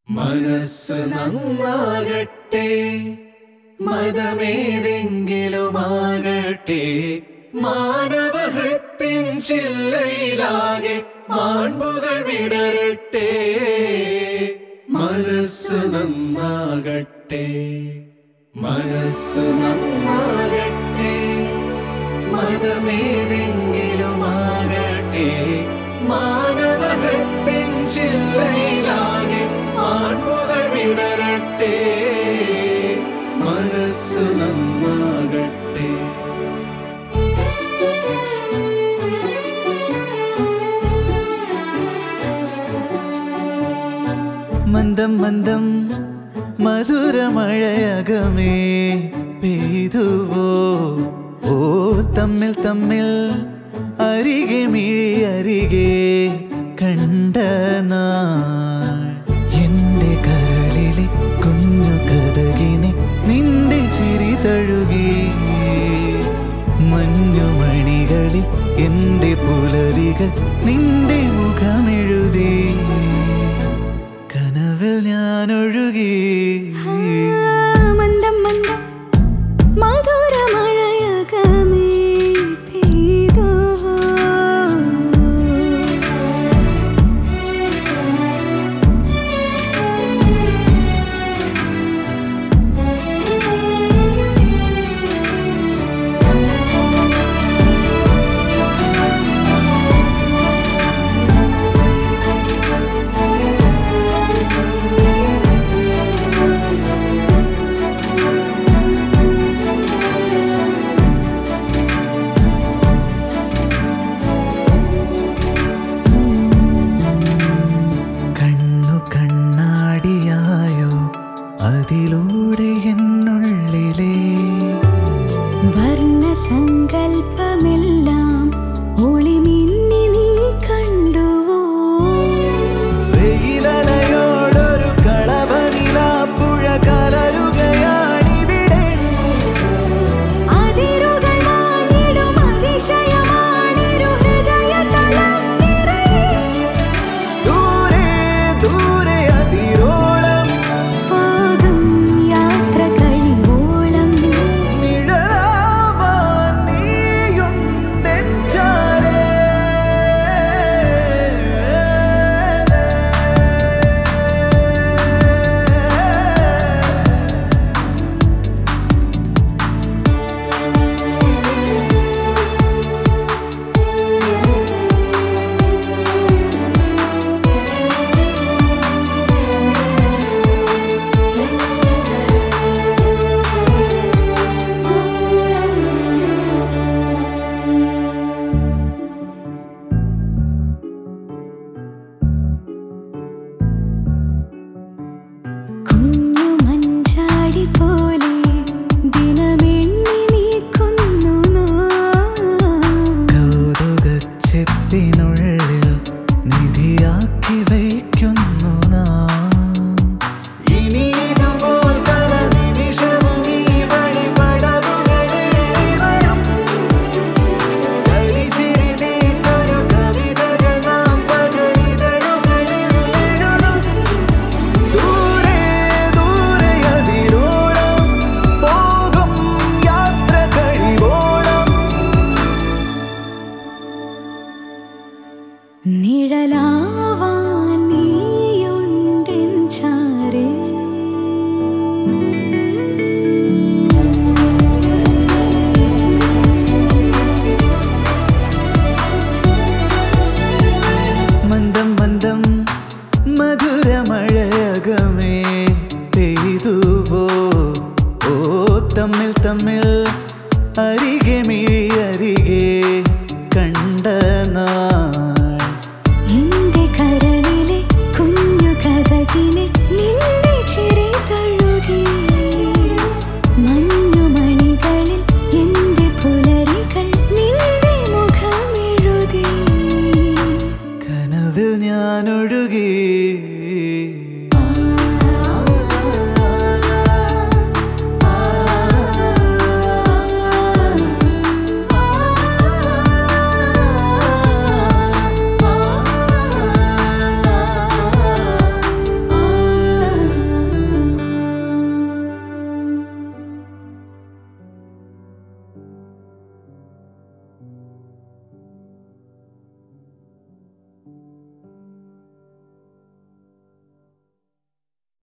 മനസ്സ് നന്നാകട്ടെ മതമേതെങ്കിലുമാകട്ടെ മാനവഹൃത്തിൻ ചില്ലയിലാകെ മാൺപുകൾ വിടരട്ടെ മനസ്സ് നന്നാകട്ടെ മനസ്സ് നന്നാകട്ടെ മതമേതെങ്കിലുമാകട്ടെ മാനവഹൃത്തിൻ ചില്ലയിലാകെ ആൺമുകൾ വിടരട്ടെ മനസ്സ് നന്നാകട്ടെ മന്ദം മന്ദം മധുരമഴയകമേ പെയ്തുവോ ഓ തമ്മിൽ തമ്മിൽ അരികെ മിഴി അരികെ കണ്ട നാൾ എന്റെ കരളിലെ കുഞ്ഞു കഥകിനെ നിന്റെ ചിരി തഴുകി മഞ്ഞുമണികളിൽ എന്റെ പുലരികൾ നിന്റെ മുഖമെഴുതി കനവിൽ ഞാൻ ഒഴുകി മന്ദം മന്ദം മധുരമഴയകമേ പെയ്തുവോ കണ്ണു കണ്ണാടിയായോ അതിലൂടെ എന്നോട്